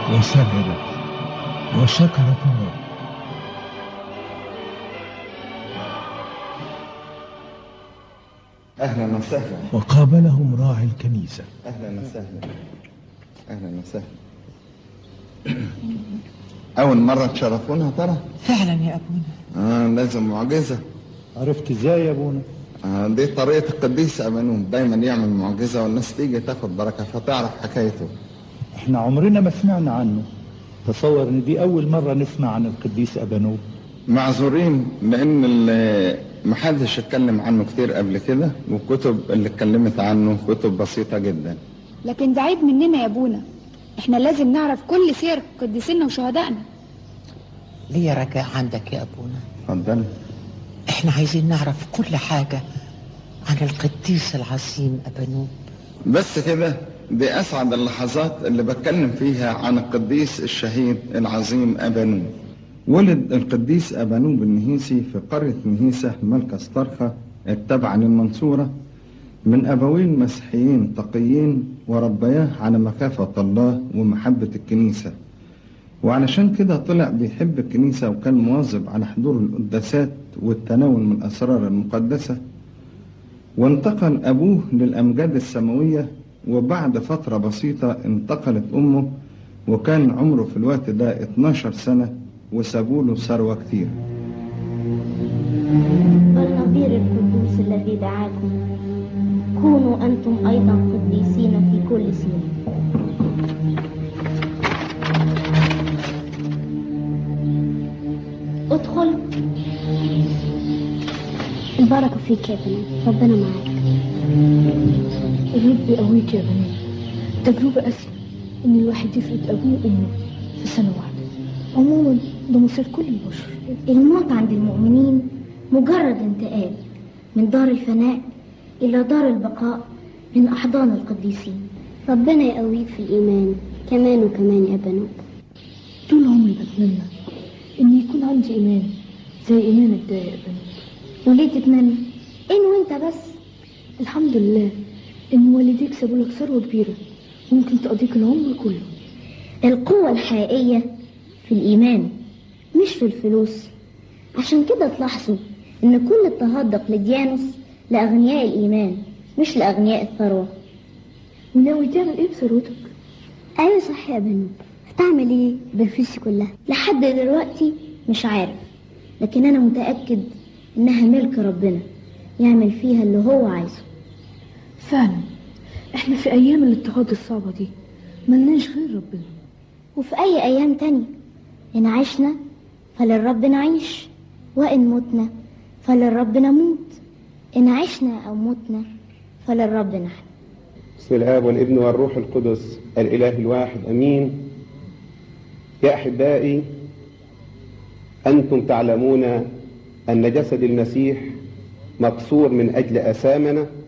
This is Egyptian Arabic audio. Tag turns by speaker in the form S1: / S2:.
S1: وسجدت وشكرت الله
S2: اهلا وسهلا
S1: وقابلهم راعي الكنيسة
S2: اهلا وسهلا اهلا وسهلا اول مره تشرفونا ترى
S3: فعلا يا أبونا
S2: آه لازم معجزه
S4: عرفت ازاي يا ابونا
S2: آه دي طريقه القديس امانون دايما يعمل معجزه والناس تيجي تاخد بركه فتعرف حكايته
S4: احنا عمرنا ما سمعنا عنه تصور ان دي اول مرة نسمع عن القديس ابانوب
S2: معذورين لان ال- محدش اتكلم عنه كتير قبل كده والكتب اللي اتكلمت عنه كتب بسيطه جدا
S5: لكن ده عيب مننا يا ابونا احنا لازم نعرف كل سير قديسينا وشهدائنا
S3: ليه رجاء عندك يا أبونا
S2: اتفضل
S3: احنا عايزين نعرف كل حاجة عن القديس العظيم أبانوب
S2: بس كده دي اسعد اللحظات اللي بتكلم فيها عن القديس الشهيد العظيم ابانوب ولد القديس ابانوب النهيسي في قرية نهيسة مركز طرخة التابعة للمنصورة من ابوين مسيحيين تقيين وربياه على مخافة الله ومحبة الكنيسة وعلشان كده طلع بيحب الكنيسة وكان مواظب على حضور القداسات والتناول من الأسرار المقدسة وانتقل أبوه للأمجاد السماوية وبعد فترة بسيطة انتقلت أمه وكان عمره في الوقت ده 12 سنة وسابوا له ثروة كتير
S6: النظير القدوس الذي دعاكم كونوا أنتم أيضا قديسين في كل سيرة ادخل البركة فيك يا بني ربنا معاك
S7: الرب يقويك يا بني تجربة أسهل إن الواحد يفقد أبوه وأمه في سنة واحدة عموما ده مصير كل البشر
S6: الموت عند المؤمنين مجرد انتقال من دار الفناء إلى دار البقاء من أحضان القديسين ربنا يقويك في الإيمان كمان وكمان يا بنوب
S7: طول عمري بتمنى إن يكون عندي إيمان زي إيمانك ده يا بني
S6: وليه تتمنى إن وانت بس
S7: الحمد لله إن والديك سابوا لك ثروة كبيرة ممكن تقضيك العمر كله
S6: القوة الحقيقية في الإيمان مش في الفلوس عشان كده تلاحظوا إن كل اضطهاد دقلديانوس لأغنياء الإيمان مش لأغنياء الثروة
S7: وناوي تعمل إيه بثروتك؟
S6: أيوة صح يا بنو هتعمل إيه بالفلوس كلها لحد دلوقتي مش عارف لكن أنا متأكد إنها ملك ربنا يعمل فيها اللي هو عايزه
S7: فعلا إحنا في أيام الاضطهاد الصعبة دي ملناش غير ربنا
S6: وفي أي أيام تانية إن عشنا فللرب نعيش وإن متنا فللرب نموت إن عشنا أو متنا فللرب نحن
S8: بسم الآب والابن والروح القدس الإله الواحد أمين يا أحبائي أنتم تعلمون أن جسد المسيح مكسور من أجل أثامنا